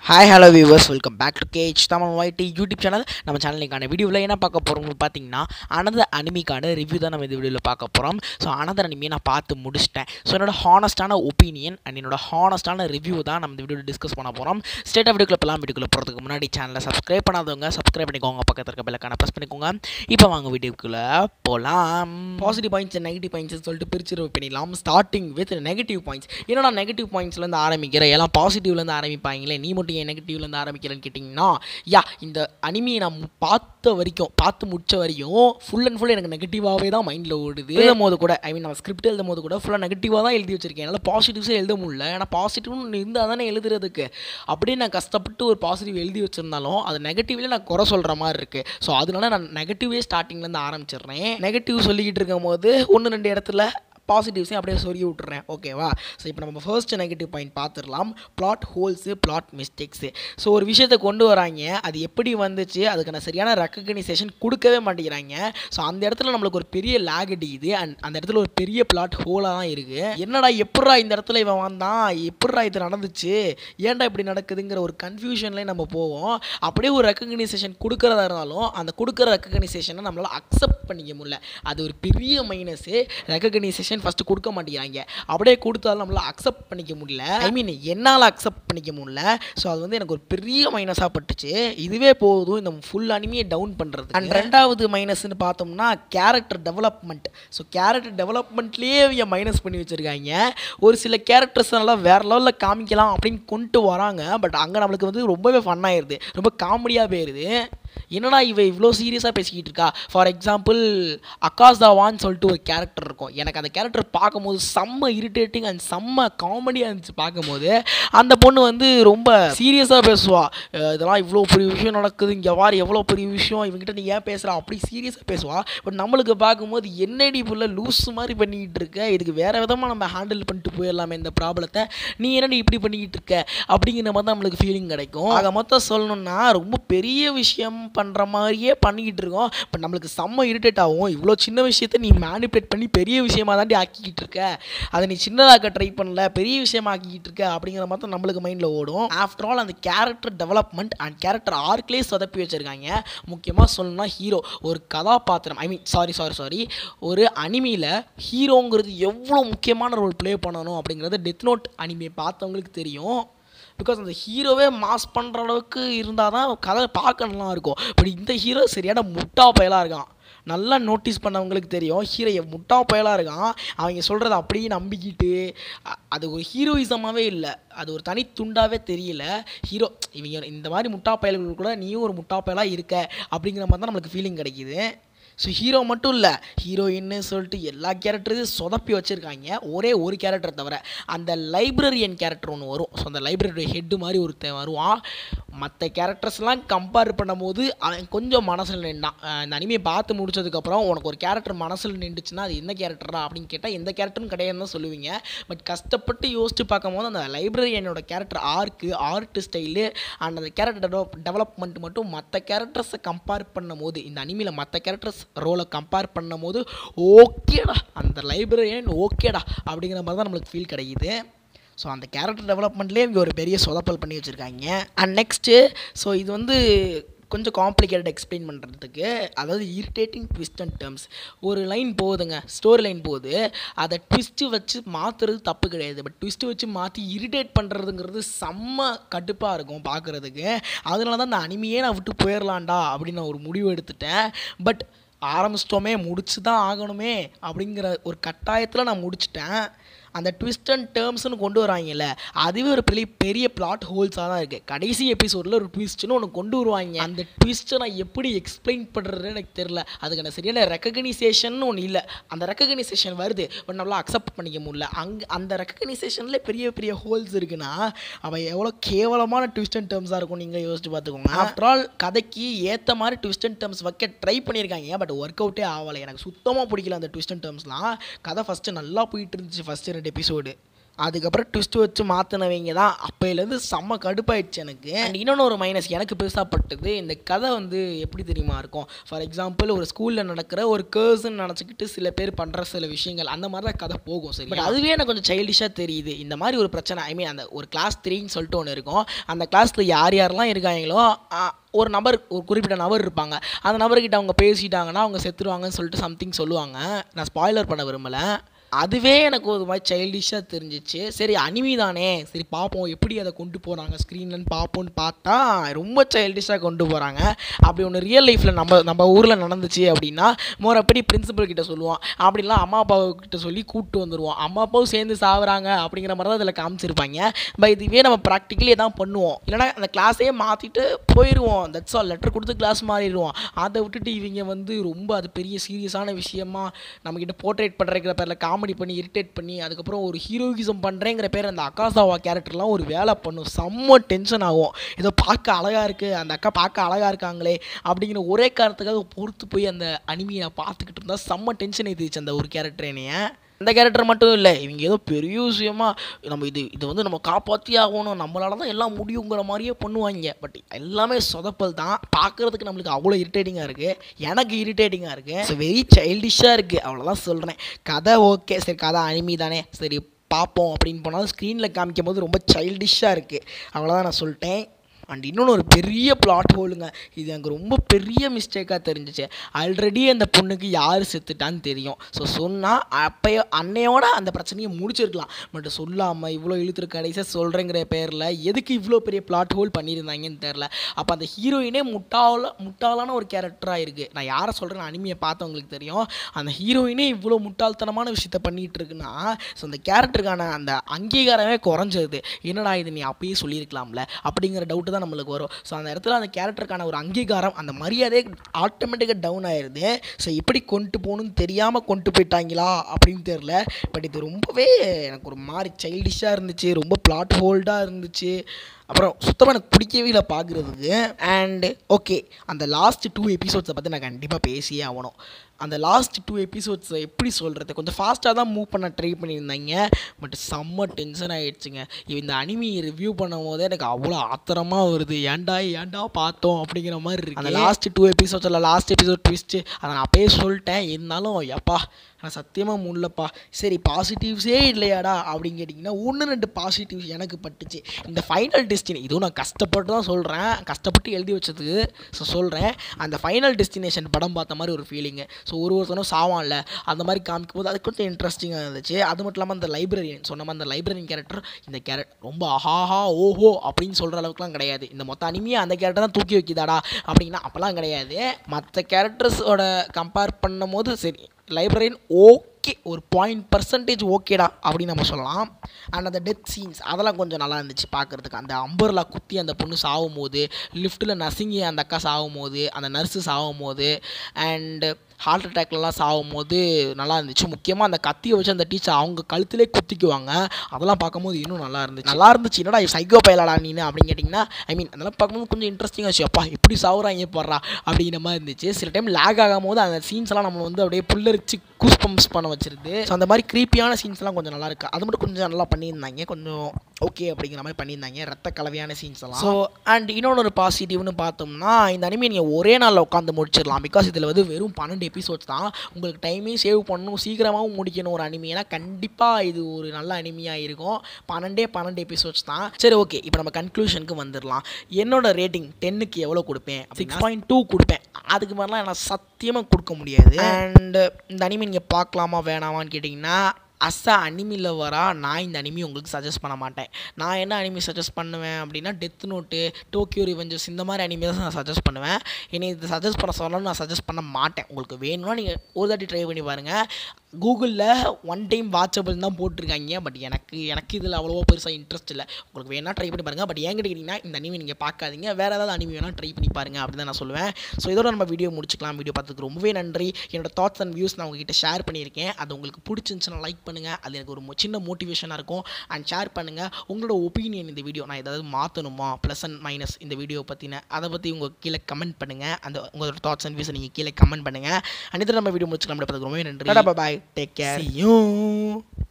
hi hello viewers welcome back to Cage Tamil YT YouTube channel நம்ம சேனலுக்கான வீடியோவில் என்ன பார்க்க போகிறோம்னு பார்த்தீங்கன்னா அனதர் அனிமிக்கான ரிவ்யூ தான் நம்ம இந்த வீடியோவில் பார்க்க போகிறோம் ஸோ அனதர் அனிமியை நான் பார்த்து முடிச்சிட்டேன் ஸோ என்னோட ஹானஸ்டான ஒப்பீனியன் அண்ட் என்னோட ஹானஸ்டான ரிவ்யூ தான் நம்ம இந்த வீடியோவில் டிஸ்கஸ் பண்ண போகிறோம் ஸ்டேட் ஆஃப் வீடியோக்குள்ள போகலாம் வீடியோக்குள்ள போகிறதுக்கு முன்னாடி சேனலை சப்ஸ்கிரைப் பண்ணாதவங்க சப்ஸ்கிரைப் பண்ணிக்கோங்க பக்கத்தில் இருக்க பெல்லைக்கான ப்ரெஸ் பண்ணிக்கோங்க இப்போ வாங்க வீடியோக்குள்ளே போகலாம் பாசிட்டிவ் பாயிண்ட்ஸ் நெகட்டிவ் பாயிண்ட்ஸ் சொல்லிட்டு பிரிச்சு ரிவ்யூ பண்ணிடலாம் ஸ்டார்டிங் வித் நெகட்டிவ் பாயிண்ட்ஸ் என்னோட நெகட்டிவ் பாயிண்ட்ஸ்லேருந்து ஆரம்பிக்கிறேன் எல்லாம் பாசிட்டிவ்லேருந்து ஆரம்பிப்பாங்களே நீ மட்டும் ஏன் நெகட்டிவ்லேருந்து ஆரம்பிக்கிறேன்னு கேட்டிங்கன்னா யா இந்த அனிமியை நான் மு- பார்த்த வரைக்கும் பார்த்து முடிச்ச வரைக்கும் ஃபுல் அண்ட் ஃபுல் எனக்கு நெகட்டிவாகவே தான் மைண்டில் ஓடுது எழுதும் போது கூட ஐ மீன் நம்ம ஸ்கிரிப்ட் எழுதும் போது கூட ஃபுல்லாக நெகட்டிவாக தான் எழுதி வச்சிருக்கேன் என்னால் பாசிட்டிவ்ஸே எழுத முடியல ஏன்னா பாசிட்டிவ்னு இருந்தால் தானே எழுதுறதுக்கு அப்படியே நான் கஷ்டப்பட்டு ஒரு பாசிட்டிவ் எழுதி வச்சிருந்தாலும் அது நெகட்டிவ்ல நான் குறை சொல்கிற மாதிரி இருக்குது ஸோ அதனால நான் நெகட்டிவே ஸ்டார்டிங்லேருந்து ஆரம்பிச்சிடுறேன் நெகட்டிவ் சொல்லிக்கிட்டு இருக்கும் போது ஒன்று ரெண்டு இடத்துல பாசிட்டிவ்ஸையும் அப்படியே சொல்லி விட்டுறேன் ஓகேவா ஸோ இப்போ நம்ம ஃபர்ஸ்ட் நெகட்டிவ் பாயிண்ட் பார்த்துடலாம் plot holes plot mistakes so ஒரு விஷயத்தை கொண்டு வராங்க அது எப்படி வந்துச்சு அதுக்கான சரியான ரெக்கக்னைசேஷன் கொடுக்கவே மாட்டேங்கிறாங்க ஸோ அந்த இடத்துல நம்மளுக்கு ஒரு பெரிய லேக் அடிக்குது அண்ட் அந்த இடத்துல ஒரு பெரிய பிளாட் ஹோலாக தான் இருக்குது என்னடா எப்பட்றா இந்த இடத்துல இவன் வந்தான் எப்பட்றா இது நடந்துச்சு ஏன்டா இப்படி நடக்குதுங்கிற ஒரு கன்ஃபியூஷன்லேயே நம்ம போவோம் அப்படியே ஒரு ரெக்கக்னைசேஷன் கொடுக்குறதா இருந்தாலும் அந்த கொடுக்குற ரெக்கக்னைசேஷனை நம்மளால் அக்செப்ட் பண்ணிக்க முடியல அது ஒரு பெரிய மைனஸு ரெக்கக்னைசேஷன் ஃபஸ்ட்டு கொடுக்க மாட்டேங்கிறாங்க அப்படியே கொடுத்தாலும் நம்மளால் அக்செப்ட் பண்ணிக்க முடியல ஐ மீன் என்னால் அக்செப்ட் பண்ணிக்க முடியல ஸோ அது வந்து எனக்கு ஒரு பெரிய மைனஸாக பட்டுச்சு இதுவே போதும் இந்த ஃபுல் அனிமையை டவுன் பண்ணுறது அண்ட் ரெண்டாவது மைனஸ்னு பார்த்தோம்னா கேரக்டர் டெவலப்மெண்ட் ஸோ கேரக்டர் டெவலப்மெண்ட்லேயே இவங்க மைனஸ் பண்ணி வச்சுருக்காங்க ஒரு சில கேரக்டர்ஸ் நல்லா வேறு லெவலில் காமிக்கலாம் அப்படின்னு கொண்டு வராங்க பட் அங்கே நம்மளுக்கு வந்து ரொம்பவே ஃபன் ஆயிடுது ரொம்ப காமெடியாக போயிடுது என்னடா இவ இவ்வளோ சீரியஸாக பேசிக்கிட்டு இருக்கா ஃபார் எக்ஸாம்பிள் அக்காஸ் தாவான்னு சொல்லிட்டு ஒரு கேரக்டர் இருக்கும் எனக்கு அந்த கேரக்டர் பார்க்கும்போது செம்ம இரிட்டேட்டிங் அண்ட் செம்ம காமெடியாக இருந்துச்சு பார்க்கும்போது அந்த பொண்ணு வந்து ரொம்ப சீரியஸாக பேசுவா அஹ் இதெல்லாம் இவ்வளோ பெரிய விஷயம் நடக்குது இங்கே வார் எவ்வளோ பெரிய விஷயம் இவங்ககிட்ட நீ ஏன் பேசுகிறா அப்படி சீரியஸாக பேசுவா பட் நம்மளுக்கு பார்க்கும்போது என்னடி புள்ள லூஸ் மாதிரி பண்ணிக்கிட்டு இருக்க இதுக்கு வேறு விதமாக நம்ம ஹேண்டில் பண்ணிட்டு போயிடலாமே இந்த ப்ராப்ளத்தை நீ என்னடி இப்படி பண்ணிக்கிட்டு இருக்க அப்படிங்கிற மாதிரி தான் நம்மளுக்கு ஃபீலிங் கிடைக்கும் ஆக மொத்தம் சொல்லணும்னா ரொம்ப பெரிய விஷயம் பண்ணுற மாதிரியே பண்ணிக்கிட்டு இருக்கோம் பட் நம்மளுக்கு செம்ம இரிட்டேட் ஆகும் இவ்வளோ சின்ன விஷயத்த நீ மேனிபுலேட் பண்ணி பெரிய விஷயமா தாண்டி ஆக்கிக்கிட்டு இருக்க அதை நீ சின்னதாக்க ட்ரை பண்ணல பெரிய விஷயமா ஆக்கிக்கிட்டு இருக்க அப்படிங்கிற மாதிரி தான் நம்மளுக்கு மைண்டில் ஓடும் ஆஃப்டர் ஆல் அந்த கேரக்டர் டெவலப்மெண்ட் அண்ட் கேரக்டர் ஆர்க்லேயே சொதப்பி வச்சுருக்காங்க முக்கியமாக சொல்லணும்னா ஹீரோ ஒரு கதாபாத்திரம் I mean sorry sorry sorry ஒரு அனிமியில் ஹீரோங்கிறது எவ்வளோ முக்கியமான ரோல் ப்ளே பண்ணணும் அப்படிங்கிறது டெத் நோட் அனிமியை பார்த்தவங்களுக்கு தெரியும் பிகாஸ் அந்த ஹீரோவே மாஸ் பண்ணுற அளவுக்கு இருந்தால் தான் கதை பார்க்க நல்லா இருக்கும் பட் இந்த ஹீரோ சரியான முட்டா பயலாக இருக்கான் நல்லா நோட்டீஸ் பண்ணவங்களுக்கு தெரியும் ஹீரோ எவ் முட்டா பயலாக இருக்கான் அவங்க சொல்கிறத அப்படியே நம்பிக்கிட்டு அ- அது ஒரு ஹீரோயிசமாகவே இல்லை அது ஒரு தனி துண்டாவே தெரியல ஹீரோ இவங்க இந்த மாதிரி முட்டா பயல்கள் கூட நீயும் ஒரு முட்டா பயலாக இருக்க அப்படிங்கிற மாதிரி தான் நம்மளுக்கு ஃபீலிங் கிடைக்குது ஸோ ஹீரோ மட்டும் இல்லை ஹீரோயின்னு சொல்லிட்டு எல்லா கேரக்டரையும் சொதப்பி வச்சுருக்காங்க ஒரே ஒரு கேரக்டர் தவிர அந்த லைப்ரரியன் கேரக்டர் ஒன்று வரும் ஸோ அந்த லைப்ரரி ஹெட்டு மாதிரி ஒருத்தன் வருவான் மற்ற கேரக்டர்ஸ்லாம் கம்பேர் பண்ணும்போது அவன் கொஞ்சம் மனசில் நின்றான் இந்த அனிமையை பார்த்து முடிச்சதுக்கப்புறம் உனக்கு ஒரு கேரக்டர் மனசில் நின்றுச்சுன்னா அது என்ன கேரக்டரா அப்படின்னு கேட்டால் எந்த கேரக்டரும் கிடையாதுன்னு தான் சொல்லுவீங்க பட் கஷ்டப்பட்டு யோசிச்சு பார்க்கும்போது அந்த லைப்ரரியனோட character arc art style and அந்த கேரக்டர் டெவலப்மெண்ட் மட்டும் மற்ற கேரக்டர்ஸை கம்பேர் பண்ணும்போது இந்த அனிமையில் மற்ற கேரக்டர்ஸ் ரோலை கம்பேர் பண்ணும்போது ஓகேடா அந்த லைப்ரரியன் ஓகேடா அப்படிங்கிற மாதிரி தான் நம்மளுக்கு ஃபீல் கிடைக்குது ஸோ அந்த கேரக்டர் டெவலப்மெண்ட்லேயே இங்கே ஒரு பெரிய சொதப்பல் பண்ணி வச்சுருக்காங்க அண்ட் நெக்ஸ்ட்டு ஸோ இது வந்து கொஞ்சம் காம்ப்ளிகேட்டட் எக்ஸ்பிளைன் பண்ணுறதுக்கு அதாவது இரிட்டேட்டிங் ட்விஸ்ட் அண்ட் டேர்ம்ஸ் ஒரு லைன் போகுதுங்க ஸ்டோரி லைன் போகுது அதை ட்விஸ்ட்டு வச்சு மாற்றுறது தப்பு கிடையாது பட் ட்விஸ்ட்டு வச்சு மாற்றி இரிட்டேட் பண்ணுறதுங்கிறது செம்ம கடுப்பாக இருக்கும் பார்க்குறதுக்கு அதனால தான் அந்த அனிமையே நான் விட்டு போயிடலாம்டா அப்படின்னு நான் ஒரு முடிவு எடுத்துட்டேன் பட் ஆரம்பிச்சிட்டோமே முடிச்சு தான் ஆகணுமே அப்படிங்கிற ஒரு கட்டாயத்தில் நான் முடிச்சிட்டேன் அந்த ட்விஸ்ட் அண்ட் டேர்ம்ஸ்னு கொண்டு வராங்கல்ல அதுவே ஒரு பெரிய பெரிய பிளாட் ஹோல்ஸாக தான் இருக்குது கடைசி எபிசோடில் ஒரு ட்விஸ்ட்னு ஒன்று கொண்டு வருவாங்க அந்த ட்விஸ்ட்டை நான் எப்படி எக்ஸ்பிளைன் பண்ணுறதுன்னு எனக்கு தெரில அதுக்கான சரியான ரெக்கக்னைசேஷன் ஒன்று இல்லை அந்த ரெக்கக்னைசேஷன் வருது பட் நம்மளால் அக்செப்ட் பண்ணிக்க முடியல அங்கே அந்த ரெக்கக்னைசேஷனில் பெரிய பெரிய ஹோல்ஸ் இருக்குன்னா அவன் எவ்வளோ கேவலமான ட்விஸ்ட் அண்ட் டேர்ம்ஸாக இருக்கும் நீங்கள் யோசிச்சு பார்த்துக்கோங்க ஆஃப்டர் ஆல் கதைக்கு ஏற்ற மாதிரி ட்விஸ்ட் அண்ட் டேர்ம்ஸ் வைக்க ட்ரை பண்ணியிருக்காங்க பட் ஒர்க் அவுட்டே ஆகலை எனக்கு சுத்தமாக பிடிக்கல அந்த ட்விஸ்ட் அண்ட் டேர்ம்ஸ்லாம் கதை ஃபஸ்ட்டு நல்லா போயிட்டு இருந்துச்சு ஃபஸ்ட்டு ரெண்டு எபிசோடு அதுக்கப்புறம் ட்விஸ்ட் வச்சு மாற்றினவங்க தான் அப்போலேருந்து செம்ம கடுப்பாயிடுச்சு எனக்கு அண்ட் இன்னொன்று ஒரு மைனஸ் எனக்கு பெருசாக பட்டது இந்த கதை வந்து எப்படி தெரியுமா இருக்கும் ஃபார் எக்ஸாம்பிள் ஒரு ஸ்கூலில் நடக்கிற ஒரு கேர்ஸ்ன்னு நினச்சிக்கிட்டு சில பேர் பண்ணுற சில விஷயங்கள் அந்த மாதிரி தான் கதை போகும் சரி பட் அதுவே எனக்கு கொஞ்சம் சைல்டிஷாக தெரியுது இந்த மாதிரி ஒரு பிரச்சனை ஐ மீன் அந்த ஒரு கிளாஸ் த்ரீன்னு சொல்லிட்டு ஒன்று இருக்கும் அந்த கிளாஸில் யார் யாரெல்லாம் இருக்காங்களோ ஆ, ஒரு நபர் ஒரு குறிப்பிட்ட நபர் இருப்பாங்க அந்த நபர்கிட்ட அவங்க பேசிட்டாங்கன்னா அவங்க செத்துருவாங்கன்னு சொல்லிட்டு சம்திங் சொல்லுவாங்க நான் ஸ்பாய்லர் பண்ண விரும்பலை அதுவே எனக்கு ஒரு மாதிரி சைல்டிஷாக தெரிஞ்சிச்சு சரி அனிமி தானே சரி பார்ப்போம் எப்படி அதை கொண்டு போகிறாங்க ஸ்க்ரீன்லன்னு பார்ப்போம்னு பார்த்தா ரொம்ப சைல்டிஷாக கொண்டு போகிறாங்க அப்படி ஒன்று ரியல் லைஃப்பில் நம்ம நம்ம ஊரில் நடந்துச்சு அப்படின்னா மோரப்படி பிரின்சிபல் கிட்ட சொல்லுவான் அப்படிலாம் அம்மா அப்பா கிட்ட சொல்லி கூப்பிட்டு வந்துடுவோம் அம்மா அப்பாவும் சேர்ந்து சாவுறாங்க அப்படிங்கிற மாதிரி தான் இதில் காமிச்சிருப்பாங்க பட் இதுவே நம்ம ப்ராக்டிக்கலி தான் பண்ணுவோம் இல்லைனா அந்த கிளாஸே மாற்றிட்டு போயிடுவோம் தட்ஸ் ஆல் லெட்டர் கொடுத்து கிளாஸ் மாறிடுவோம் அதை விட்டுட்டு இவங்க வந்து ரொம்ப அது பெரிய சீரியஸான விஷயமா நம்மக்கிட்ட போர்ட்ரேட் பண்ணுறங்கிற பேரில் காமெடி பண்ணி இரிட்டேட் பண்ணி அதுக்கப்புறம் ஒரு ஹீரோயிசம் பண்ணுறேங்கிற பேர் அந்த அக்காசாவா கேரக்டர்லாம் ஒரு வேலை பண்ணும் செம்ம டென்ஷன் ஆகும் ஏதோ பார்க்க அழகாக இருக்குது அந்த அக்கா பார்க்க அழகாக இருக்காங்களே அப்படிங்கிற ஒரே காரணத்துக்காக பொறுத்து போய் அந்த அனிமியை நான் பார்த்துக்கிட்டு இருந்தால் செம்ம டென்ஷன் ஏற்றிச்சு அந்த ஒரு கேரக்டர் என்னைய அந்த கேரக்டர் மட்டும் இல்லை இவங்க ஏதோ பெரிய விஷயமா நம்ம இது இது வந்து நம்ம காப்பாற்றி ஆகணும் நம்மளால தான் எல்லாம் முடியுங்கிற மாதிரியே பண்ணுவாங்க பட் எல்லாமே சொதப்பல் தான் பார்க்குறதுக்கு நம்மளுக்கு அவ்வளோ இரிட்டேட்டிங்காக இருக்குது எனக்கு இரிட்டேட்டிங்காக இருக்குது ஸோ வெரி சைல்டிஷாக இருக்குது அவ்வளோதான் சொல்கிறேன் கதை ஓகே சரி கதை அனிமி தானே சரி பார்ப்போம் அப்படின்னு போனாலும் ஸ்க்ரீனில் காமிக்கும் போது ரொம்ப சைல்டிஷாக இருக்குது அவ்வளோதான் நான் சொல்லிட்டேன் அண்ட் இன்னொன்று ஒரு பெரிய பிளாட் ஹோலுங்க இது எனக்கு ரொம்ப பெரிய மிஸ்டேக்காக தெரிஞ்சிச்சு ஆல்ரெடி அந்த பொண்ணுக்கு யார் செத்துட்டான்னு தெரியும் ஸோ சொன்னால் அப்பயோ அன்னையோட அந்த பிரச்சனையை முடிச்சிருக்கலாம் பட் சொல்லாமல் இவ்வளோ இழுத்துரு கடைசியாக சொல்கிறேங்கிற பேரில் எதுக்கு இவ்வளோ பெரிய பிளாட் ஹோல் பண்ணியிருந்தாங்கன்னு தெரில அப்போ அந்த ஹீரோயினே முட்டாள முட்டாளான ஒரு கேரக்டராக இருக்குது நான் யாரை சொல்கிறேன் அனிமையை பார்த்தவங்களுக்கு தெரியும் அந்த ஹீரோயினே இவ்வளோ முட்டாள்தனமான விஷயத்த பண்ணிகிட்டு இருக்குன்னா ஸோ அந்த கேரக்டருக்கான அந்த அங்கீகாரமே குறைஞ்சது என்னடா இது நீ அப்பயே சொல்லியிருக்கலாம்ல அப்படிங்கிற டவுட்டு தான் நம்மளுக்கு வரும் ஸோ அந்த இடத்துல அந்த கேரக்டருக்கான ஒரு அங்கீகாரம் அந்த மரியாதையே ஆட்டோமேட்டிக்காக டவுன் ஆயிடுது ஸோ எப்படி கொண்டு போகணும்னு தெரியாமல் கொண்டு போயிட்டாங்களா அப்படின்னு தெரில பட் இது ரொம்பவே எனக்கு ஒரு மாதிரி சைல்டிஷாக இருந்துச்சு ரொம்ப பிளாட் ஹோல்டாக இருந்துச்சு அப்புறம் சுத்தமாக எனக்கு பிடிக்கவே இல்லை பார்க்குறதுக்கு அண்டு ஓகே அந்த லாஸ்ட் டூ எபிசோட்ஸை பற்றி நான் கண்டிப்பாக பேசியே ஆகணும் அந்த லாஸ்ட் டூ எபிசோட்ஸை எப்படி சொல்கிறது கொஞ்சம் ஃபாஸ்ட்டாக தான் மூவ் பண்ண ட்ரை பண்ணியிருந்தாங்க பட் செம்ம டென்ஷன் ஆகிடுச்சுங்க இந்த அனிமி ரிவ்யூ பண்ணும் போதே எனக்கு அவ்வளோ ஆத்திரமாக வருது ஏன்டா ஏன்டா பார்த்தோம் அப்படிங்கிற மாதிரி இருக்கு அந்த லாஸ்ட் டூ எபிசோட்ஸில் லாஸ்ட் எபிசோட் ட்விஸ்ட்டு அதை நான் அப்பயே சொல்லிட்டேன் இருந்தாலும் எப்பா நான் சத்தியமாக முடியலப்பா சரி பாசிட்டிவ்ஸே இல்லையாடா அப்படின்னு கேட்டிங்கன்னா ஒன்று ரெண்டு பாசிட்டிவ்ஸ் எனக்கு பட்டுச்சு இந்த ஃபைனல் டெஸ்டினே இதுவும் நான் கஷ்டப்பட்டு தான் சொல்கிறேன் கஷ்டப்பட்டு எழுதி வச்சதுக்கு ஸோ சொல்கிறேன் அந்த ஃபைனல் டெஸ்டினேஷன் படம் பார்த்த மாதிரி ஒரு ஃபீலிங்கு ஸோ ஒரு ஒருத்தனும் சாவான்ல அந்த மாதிரி காமிக்கும் போது அது கொஞ்சம் இன்ட்ரெஸ்டிங்காக இருந்துச்சு அது மட்டும் இல்லாமல் அந்த லைப்ரரியன் சொன்ன மாதிரி அந்த லைப்ரரியன் கேரக்டர் இந்த கேரக்டர் ரொம்ப அஹாஹா ஓஹோ அப்படின்னு சொல்கிற அளவுக்குலாம் கிடையாது இந்த மொத்த அனிமையாக அந்த கேரக்டர் தான் தூக்கி வைக்கிதாடா அப்படின்னா அப்போல்லாம் கிடையாது மற்ற கேரக்டர்ஸோட கம்பேர் பண்ணும் போது சரி லைப்ரரியன் ஓகே ஒரு பாயிண்ட் பர்சன்டேஜ் ஓகேடா அப்படின்னு நம்ம சொல்லலாம் அண்ட் அந்த டெத் சீன்ஸ் அதெல்லாம் கொஞ்சம் நல்லா இருந்துச்சு பார்க்குறதுக்கு அந்த அம்பர்லா குத்தி அந்த பொண்ணு சாகும் போது லிஃப்ட்டில் நசுங்கி அந்த அக்கா சாகும் போது அந்த நர்ஸு சாகும் போது அண்டு ஹார்ட் அட்டாக்லலாம் சாகும் போது நல்லா இருந்துச்சு முக்கியமாக அந்த கத்தியை வச்சு அந்த டீச்சர் அவங்க கழுத்திலே குத்திக்குவாங்க அதெல்லாம் பார்க்கும்போது இன்னும் நல்லா இருந்துச்சு நல்லா இருந்துச்சு என்னடா சைக்கோ பயலாடா நீனு அப்படின்னு கேட்டிங்கன்னா ஐ மீன் அதெல்லாம் பார்க்கும்போது கொஞ்சம் இன்ட்ரெஸ்டிங்காக வச்சு அப்பா இப்படி சாவுறாங்க போடுறா அப்படிங்கிற மாதிரி இருந்துச்சு சில டைம் லேக் ஆகும் போது அந்த சீன்ஸ் எல்லாம் நம்ம வந்து அப்படியே புல்லரிச்சு கூஸ் பம்ப்ஸ் பண்ண வச்சிருது ஸோ அந்த மாதிரி க்ரீப்பியான சீன்ஸ்லாம் கொஞ்சம் நல்லா இருக்கு அது மட்டும் கொஞ்சம் நல்லா பண்ணியிருந்தாங்க கொஞ்சம் ஓகே அப்படிங்கிற மாதிரி பண்ணியிருந்தாங்க ரத்த கலவையான சீன்ஸ் எல்லாம் ஸோ அண்ட் இன்னொன்று ஒரு பாசிட்டிவ்னு பார்த்தோம்னா இந்த அனிமே நீங்கள் ஒரே நாளில் உட்காந்து முடிச்சிடலாம் பிகாஸ் இதில் வந்து வெறும் பன்னெண்டு எபிசோட்ஸ் தான் உங்களுக்கு டைமையும் சேவ் பண்ணணும் சீக்கிரமாகவும் முடிக்கணும் ஒரு அனிமைனா கண்டிப்பாக இது ஒரு நல்ல அனிமையாக இருக்கும் பன்னெண்டே பன்னெண்டு எபிசோட்ஸ் தான் சரி ஓகே இப்போ நம்ம கன்க்ளூஷனுக்கு வந்துடலாம் என்னோட ரேட்டிங் டென்னுக்கு எவ்வளோ கொடுப்பேன் சிக்ஸ் பாயிண்ட் டூ கொடுப்பேன் அதுக்கு மாதிரிலாம் என்னால் சத்தியமாக கொடுக்க முடியாது அண்ட் இந்த அனிமே நீங்கள் பார்க்கலாமா வேணாமான்னு கேட்டிங்கன்னா அஸ் அ அனிமி லவரா நான் இந்த அனிமி உங்களுக்கு சஜஸ்ட் பண்ண மாட்டேன் நான் என்ன அனிமி சஜஸ்ட் பண்ணுவேன் அப்படின்னா டெத் நோட்டு டோக்கியோ ரிவெஞ்சஸ் இந்த மாதிரி அனிமி தான் நான் சஜஸ்ட் பண்ணுவேன் என்னை இது சஜஸ்ட் பண்ண சொன்னாலும் நான் சஜஸ்ட் பண்ண மாட்டேன் உங்களுக்கு வேணும்னா நீங்கள் ஒரு தாட்டி ட்ரை பண்ணி பாருங்கள் கூகுளில் ஒன் டைம் வாட்சபிள் தான் போட்டிருக்காங்க பட் எனக்கு எனக்கு இதில் அவ்வளோவா பெருசாக இன்ட்ரெஸ்ட் இல்லை உங்களுக்கு வேணால் ட்ரை பண்ணி பாருங்கள் பட் ஏங்கிட்ட கேட்டிங்கன்னா இந்த அனிமி நீங்கள் பார்க்காதீங்க வேறு ஏதாவது அனிமி வேணால் ட்ரை பண்ணி பாருங்கள் அப்படி தான் நான் சொல்லுவேன் ஸோ இதோட நம்ம வீடியோ முடிச்சுக்கலாம் வீடியோ பார்த்ததுக்கு ரொம்பவே நன்றி என்னோட தாட்ஸ் அண்ட் வியூஸ் நான் உங்ககிட்ட ஷேர் பண்ணியிருக்கேன் அது உங்களுக்கு பிடிச்சிருந்துச்சுன்னா லைக் பண்ணுங்கள் அது எனக்கு ஒரு மொ- சின்ன மோட்டிவேஷனாக இருக்கும் அண்ட் ஷேர் பண்ணுங்கள் உங்களோட ஒப்பீனியன் இந்த வீடியோ நான் ஏதாவது மாற்றணுமா ப்ளஸ் அண்ட் மைனஸ் இந்த வீடியோ பற்றின அதை பற்றி உங்கள் கீழே கமெண்ட் பண்ணுங்கள் அந்த உங்களோட தாட்ஸ் அண்ட் வியூஸை நீங்கள் கீழே கமெண்ட் பண்ணுங்கள் அண்ட் இதில் நம்ம வீடியோ முடிச்சுக்கலாம் பார்த்ததுக்கு ரொம்பவே நன்றி பாய் டேக் கேர் யூ